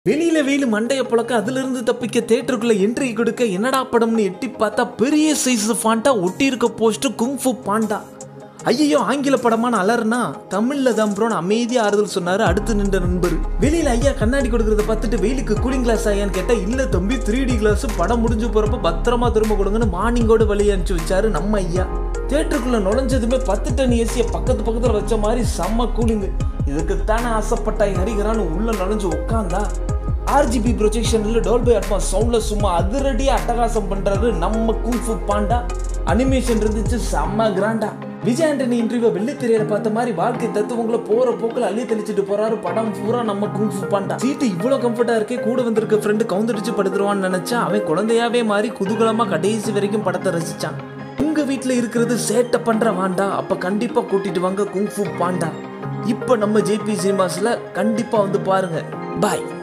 வெளியில வெயில் மண்டைய புழக்க அதுல இருந்து தப்பிக்க தேட்டருக்குள்ள என்ட்ரி கொடுக்க என்னடா படம்னு எட்டி பார்த்தா பெரிய சைஸ் ஃபாண்டா ஒட்டி இருக்க போஸ்ட் குங்ஃபு பாண்டா ஐயோ ஆங்கில படமான அலர்னா தமிழ்ல தான் ப்ரோன்னு அமைதியா ஆறுதல் சொன்னாரு அடுத்து நின்ற நண்பர் வெளியில ஐயா கண்ணாடி கொடுக்கறத பார்த்துட்டு வெயிலுக்கு கூலிங் கிளாஸ் ஐயான்னு கேட்டா இல்ல தம்பி த்ரீ டி கிளாஸ் படம் முடிஞ்சு போறப்ப பத்திரமா திரும்ப கொடுங்கன்னு மார்னிங்கோட வழி அனுப்பிச்சு வச்சாரு நம்ம ஐயா தேட்டருக்குள்ள நுழைஞ்சதுமே பத்து டன் ஏசிய பக்கத்து பக்கத்துல வச்ச மாதிரி செம்ம கூலிங்கு இதுக்குத்தானே ஆசைப்பட்டாய் ஹரிகரான்னு உள்ள நுழைஞ்சு உட்காந்தா ஆர்ஜிபி ப்ரொஜெக்ஷன்ல டோல்பை அட்மாஸ் சவுண்ட்ல சும்மா அதிரடியா அட்டகாசம் பண்றாரு நம்ம குங்ஃபு பாண்டா அனிமேஷன் இருந்துச்சு செம்ம கிராண்டா விஜய் ஆண்டனி இன்டர்வியூ வெள்ளித்திரையில பார்த்த மாதிரி வாழ்க்கை தத்துவங்களை போற போக்குல அள்ளி தெளிச்சிட்டு போறாரு படம் பூரா நம்ம குங்ஃபு பாண்டா சீட்டு இவ்வளவு கம்ஃபர்ட்டா இருக்கே கூட வந்திருக்க ஃப்ரெண்டு கவுந்தடிச்சு படுத்துருவான்னு நினைச்சா அவன் குழந்தையாவே மாறி குதூகலமா கடைசி வரைக்கும் படத்தை ரசிச்சான் உங்க வீட்ல இருக்கிறது சேட்டை பண்ற வாண்டா அப்ப கண்டிப்பா கூட்டிட்டு வாங்க குங்ஃபு பாண்டா இப்ப நம்ம ஜேபி சினிமாஸ்ல கண்டிப்பா வந்து பாருங்க பாய்